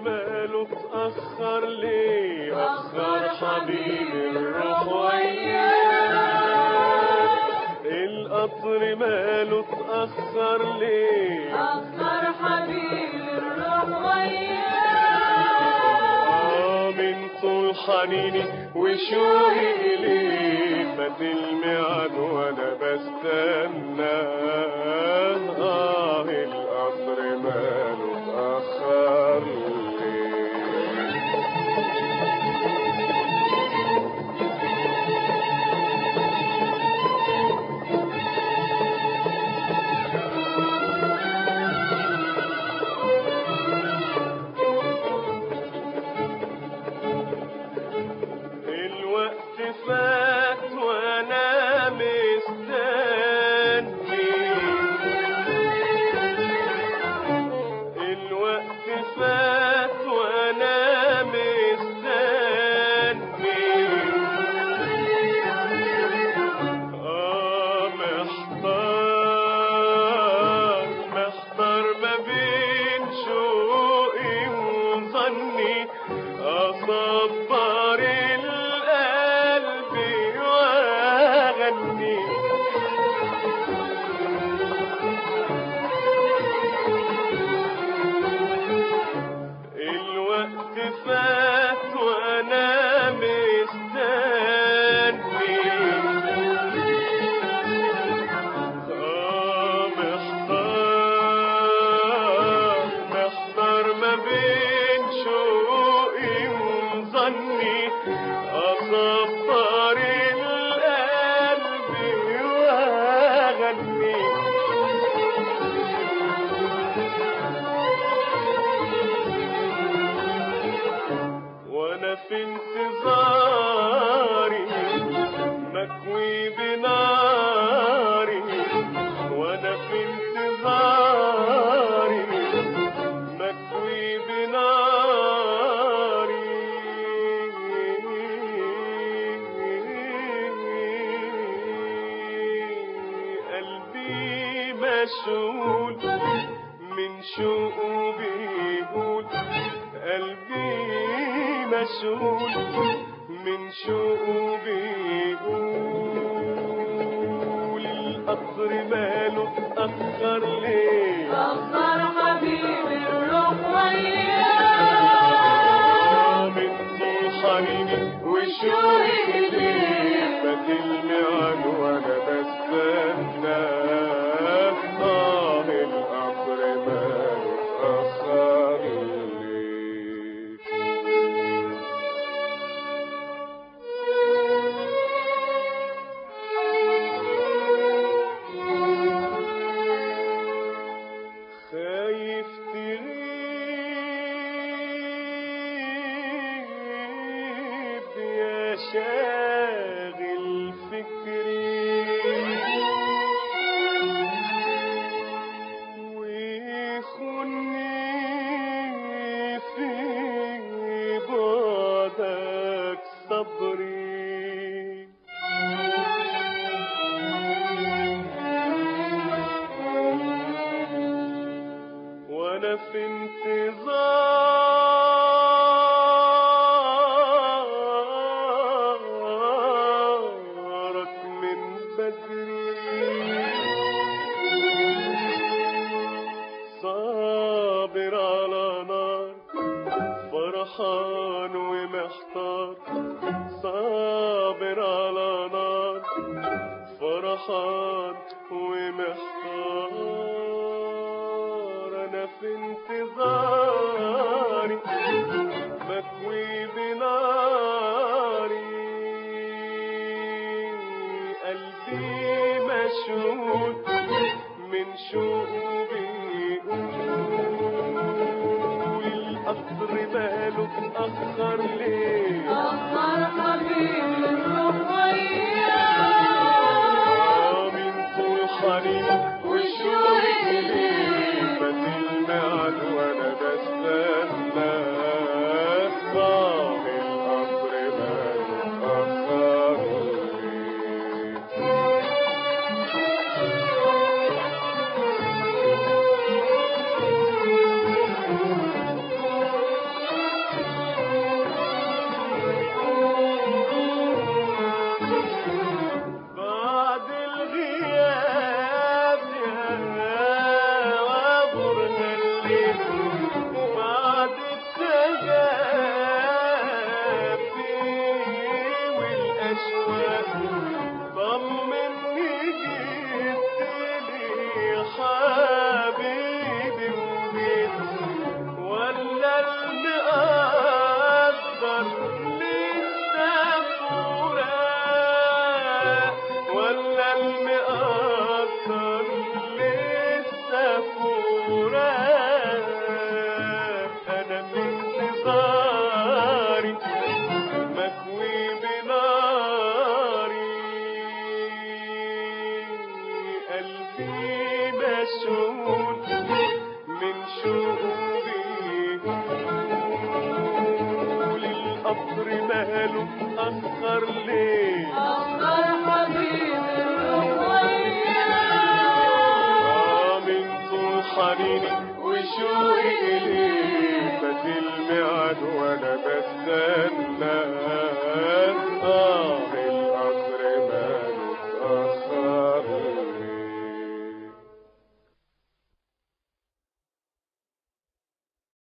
ماله اتأخر ليه أخر حبيبي الروح وياك القطر ماله اتأخر ليه أخر حبيبي الروح وياك آه من طول حنيني وشوقي إليك فات الميعاد وأنا بستنى آه القطر ماله اتأخر ليه الوقت فات وانا مستني الوقت فات وانا مستني اه محتار محتار ما بين شوقي وظني أصبر القلب وأغني الوقت فات وأنا مستني آه محتار محتار ما بين شوقي وظني أصبر القلب وأغني وانا في انتظاري مكوي بناري وانا في انتظاري مكوي بناري قلبي مشغول من شوقه بيقول قلبي مشغول من شوقه بيقول القطر ماله اتأخر ليه أخر حبيبي الروح وياك من طول حنيني وشوقي إليك فات الميعاد وأنا بستنى آه القطر ماله اتأخر ليه خايف تغيب يا شاغل فكري ويخني في بعدك صبري وانا في انتظارك من بدري صابر على نار فرحان ومحتار صابر على نار فرحان ومحتار انا في انتظاري بكوي بناري قلبي مشغول من شوقه بيقول القطر ماله اتأخر ليه أخر حبيبي الروح وياك آه من طول حنين وشوقي إليك فات الميعاد وأنا بستنى آه القطر ماله اتأخر ليه الفراق أنا في انتظاري مكوي بناري قلبي مشغول من شوقي القطر ماله أخر ليه